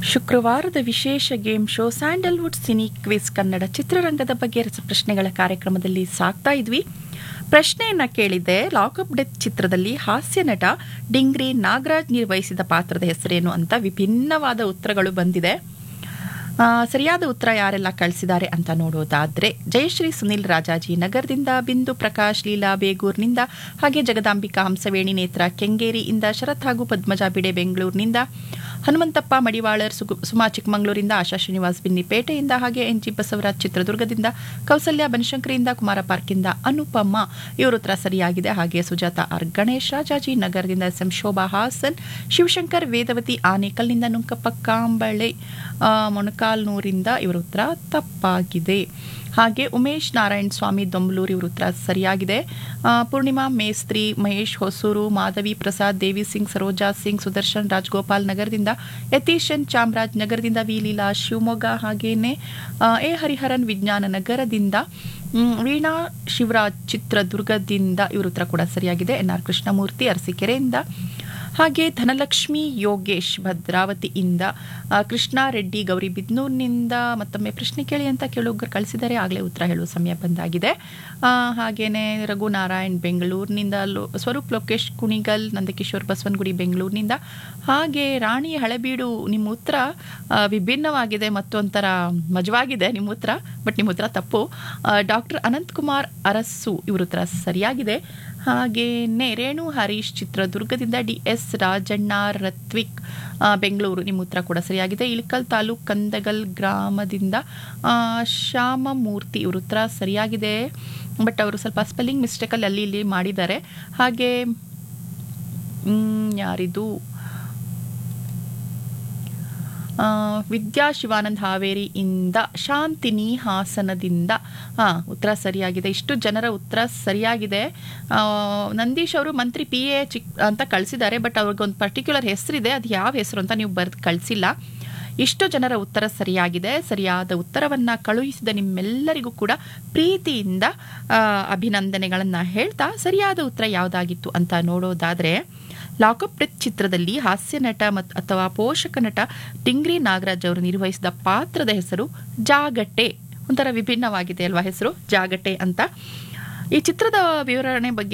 ಶುಕ್ರವಾರದ ವಿಶೇಷ game show Sandalwood cine quiz Kannada ಚಿತ್ರರಂಗದ ಬಗ್ಗೆ ರಸಪ್ರಶ್ನೆಗಳ ಕಾರ್ಯಕ್ರಮದಲ್ಲಿ ಸಾಕ್ತಾ ಇದ್ವಿ ಪ್ರಶ್ನೆಯನ್ನ ಕೇಳಿದ್ದೆ ಲಾಕಪ್ ಡೆತ್ ಚಿತ್ರದಲ್ಲಿ ಹಾಸ್ಯ ನಟ ಡಿಂಗ್ರಿ ನಾಗರಾಜ್ ನಿರ್ವಹಿಸಿದ ಪಾತ್ರದ ಹೆಸರೇನು ಅಂತ ವಿಭಿನ್ನವಾದ ಉತ್ತರಗಳು ಬಂದಿದೆ ಆ, ಸರಿಯಾದ ಉತ್ತರ ಯಾರೆಲ್ಲ ಕಳಿಸಿದ್ದಾರೆ ಅಂತ ನೋಡೋದಾದ್ರೆ ಜಯಶ್ರೀ ಸುನಿಲ್ ರಾಜಾಜಿ ನಗರದಿಂದ ಬಿಂದು ಪ್ರಕಾಶ್ ಲೀಲಾ ಬೇಗೂರ್ನಿಂದ ಹಾಗೆ ಜಗದಾಂಬಿಕಾ ಹಂಸವೇಣಿ ನೇತ್ರ ಕೆಂಗೇರಿಯಿಂದ ಶರತ್ ಹಾಗೂ ಪದ್ಮಜಾ ಬಿಡೆ ಬೆಂಗಳೂರಿನಿಂದ ಹನುಮಂತಪ್ಪ ಮಡಿವಾಳರ್ ಸುಗು- ಸುಮಾ ಚಿಕ್ಕಮಂಗ್ಳೂರಿಂದ ಆಶಾ ಶ್ರೀನಿವಾಸ್ ಬಿನ್ನಿಪೇಟೆಯಿಂದ ಹಾಗೆ ಎನ್ ಜಿ ಬಸವರಾಜ್ ಚಿತ್ರದುರ್ಗದಿಂದ ಕೌಸಲ್ಯ ಬನಶಂಕರಿಯಿಂದ ಕುಮಾರ ಪಾರ್ಕಿಂದ ಅನುಪಮ್ಮ ಇವ್ರ ಉತ್ತರ ಸರಿಯಾಗಿದೆ ಹಾಗೆ ಸುಜಾತ ಆರ್ ಗಣೇಶ್ ರಾಜಾಜಿ ನಗರದಿಂದ ಎಸ್ ಎಂ ಶೋಭಾ ಹಾಸನ್ ಶಿವಶಂಕರ್ ವೇದವತಿ ಆನೇಕಲ್ನಿಂದ ನುಂಕಪ್ಪ ಕಾಂಬಳೆ ಆ, ಮೊಣಕಾಲ್ನೂರಿಂದ ಇವರ ಉತ್ತರ ತಪ್ಪಾಗಿದೆ ಹಾಗೆ ಉಮೇಶ್ ನಾರಾಯಣ್ ಸ್ವಾಮಿ ದೊಂಬಲೂರು ಇವ್ರ ಉತ್ತರ ಸರಿಯಾಗಿದೆ ಆ, ಪೂರ್ಣಿಮಾ ಮೇಸ್ತ್ರಿ ಮಹೇಶ್ ಹೊಸೂರು ಮಾಧವಿ ಪ್ರಸಾದ್ ದೇವಿ ಸಿಂಗ್ ಸರೋಜಾ ಸಿಂಗ್ ಸುದರ್ಶನ್ ರಾಜ್ಗೋಪಾಲ್ ನಗರದಿಂದ ಯತೀಶನ್ ಚಾಮರಾಜ್ ನಗರದಿಂದ ವಿ ಲೀಲಾ ಶಿವಮೊಗ್ಗ ಹಾಗೇನೆ ಆ, ಎ ಹರಿಹರನ್ ವಿಜ್ಞಾನ ನಗರದಿಂದ ಮ್, ವೀಣಾ ಶಿವರಾಜ್ ಚಿತ್ರದುರ್ಗದಿಂದ ಇವ್ರ ಉತ್ತರ ಕೂಡ ಸರಿಯಾಗಿದೆ ಎನ್ ಆರ್ ಕೃಷ್ಣಮೂರ್ತಿ ಅರಸೀಕೆರೆಯಿಂದ ಹಾಗೆ ಧನಲಕ್ಷ್ಮಿ ಯೋಗೇಶ್ ಭದ್ರಾವತಿಯಿಂದ ಆ, ಕೃಷ್ಣ ರೆಡ್ಡಿ ಗೌರಿಬಿದ್ನೂರಿನಿಂದ ಮತ್ತೊಮ್ಮೆ ಪ್ರಶ್ನೆ ಕೇಳಿ ಅಂತ ಕೇಳುಗರು ಕಳಿಸಿದ್ದಾರೆ ಆಗಲೇ ಉತ್ತರ ಹೇಳುವ ಸಮಯ ಬಂದಾಗಿದೆ ಆ, ಹಾಗೇನೆ ರಘುನಾರಾಯಣ್ ಬೆಂಗಳೂರಿನಿಂದ ಲೋ ಸ್ವರೂಪ್ ಲೋಕೇಶ್ ಕುಣಿಗಲ್ ನಂದಕಿಶೋರ್ ಬಸವನಗುಡಿ ಬೆಂಗಳೂರಿನಿಂದ ಹಾಗೆ ರಾಣಿ ಹಳೆಬೀಡು ನಿಮ್ಮ ಉತ್ತರ ಆ, ವಿಭಿನ್ನವಾಗಿದೆ ಮತ್ತೊಂಥರ ಮಜವಾಗಿದೆ ನಿಮ್ಮ ಉತ್ತರ ಬಟ್ ನಿಮ್ಮ ಉತ್ತರ ತಪ್ಪು ಡಾಕ್ಟರ್ ಅನಂತಕುಮಾರ್ ಅರಸ್ಸು ಇವ್ರ ಉತ್ತರ ಸರಿಯಾಗಿದೆ ಹಾಗೇನೆ ರೇಣು ಹರೀಶ್ ಚಿತ್ರದುರ್ಗದಿಂದ ಡಿ ಎಸ್ ರಾಜಣ್ಣ ರತ್ವಿಕ್ ಆ, ಬೆಂಗಳೂರು ನಿಮ್ಮ ಉತ್ತರ ಕೂಡ ಸರಿಯಾಗಿದೆ ಇಳಕಲ್ ತಾಲೂಕ್ ಕಂದಗಲ್ ಗ್ರಾಮದಿಂದ ಆ, ಶ್ಯಾಮಮೂರ್ತಿ ಇವ್ರ ಉತ್ತರ ಸರಿಯಾಗಿದೆ ಬಟ್ ಅವರು ಸ್ವಲ್ಪ ಸ್ಪೆಲ್ಲಿಂಗ್ ಮಿಸ್ಟೇಕಲ್ಲಿ ಅಲ್ಲಿ ಇಲ್ಲಿ ಮಾಡಿದ್ದಾರೆ ಹಾಗೆ ಮ್, ಯಾರಿದು ಆ, ವಿದ್ಯಾ ಶಿವಾನಂದ್ ಹಾವೇರಿಯಿಂದ ಶಾಂತಿನಿ ಹಾಸನದಿಂದ ಹಾ ಉತ್ತರ ಸರಿಯಾಗಿದೆ ಇಷ್ಟು ಜನರ ಉತ್ತರ ಸರಿಯಾಗಿದೆ ಆ, ನಂದೀಶ್ ಅವರು ಮಂತ್ರಿ ಪಿ ಎ ಚಿಕ್ ಅಂತ ಕಳಿಸಿದ್ದಾರೆ ಬಟ್ ಅವ್ರಿಗೊಂದು ಪರ್ಟಿಕ್ಯುಲರ್ ಹೆಸರಿದೆ ಅದು ಯಾವ ಹೆಸರು ಅಂತ ನೀವು ಬರೆದು ಕಳಿಸಿಲ್ಲ ಇಷ್ಟು ಜನರ ಉತ್ತರ ಸರಿಯಾಗಿದೆ ಸರಿಯಾದ ಉತ್ತರವನ್ನ ಕಳುಹಿಸಿದ ನಿಮ್ಮೆಲ್ಲರಿಗೂ ಕೂಡ ಪ್ರೀತಿಯಿಂದ ಆ, ಅಭಿನಂದನೆಗಳನ್ನ ಹೇಳ್ತಾ ಸರಿಯಾದ ಉತ್ತರ ಯಾವುದಾಗಿತ್ತು ಅಂತ ನೋಡೋದಾದ್ರೆ ಲಾಕಪ್ ಡೆತ್ ಚಿತ್ರದಲ್ಲಿ ಹಾಸ್ಯ ನಟ ಮತ್ ಅಥವಾ ಪೋಷಕ ನಟ ಟಿಂಗ್ರಿ ನಾಗರಾಜ್ ಅವರು ನಿರ್ವಹಿಸಿದ ಪಾತ್ರದ ಹೆಸರು ಜಾಗಟೆ ಒಂಥರ ವಿಭಿನ್ನವಾಗಿದೆ ಅಲ್ವಾ ಹೆಸರು ಜಾಗಟೆ ಅಂತ ಈ ಚಿತ್ರದ ವಿವರಣೆ ಬಗ್ಗೆ